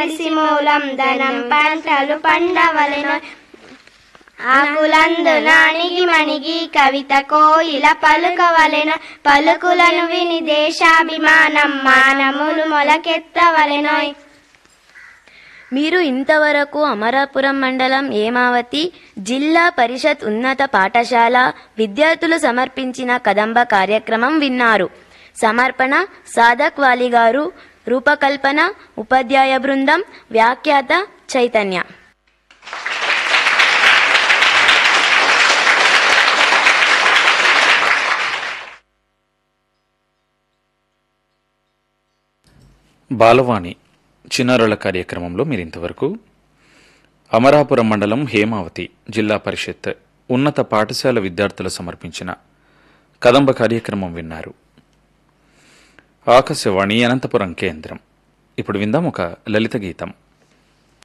కలిసి మూలం ధనం పంటలు పండవలెను ఆకులందు నానిగి మణిగి కవిత కోయిల పలుకవలెను పలుకులను విని దేశాభిమానం మానములు మొలకెత్తవలెనోయ్ మీరు ఇంతవరకు అమరాపురం మండలం ఏమావతి జిల్లా పరిషత్ ఉన్నత పాఠశాల విద్యార్థులు సమర్పించిన కదంబ కార్యక్రమం విన్నారు సమర్పణ సాధక్ వాలి గారు రూపకల్పన ఉపాధ్యాయ బృందం వ్యాఖ్యాత చైతన్య బాలవాణి చిన్నారుల కార్యక్రమంలో మీరు ఇంతవరకు అమరాపురం మండలం హేమావతి జిల్లా పరిషత్ ఉన్నత పాఠశాల విద్యార్థులు సమర్పించిన కదంబ కార్యక్రమం విన్నారు ఆకాశవాణి అనంతపురం కేంద్రం ఇప్పుడు విందాం ఒక లలిత గీతం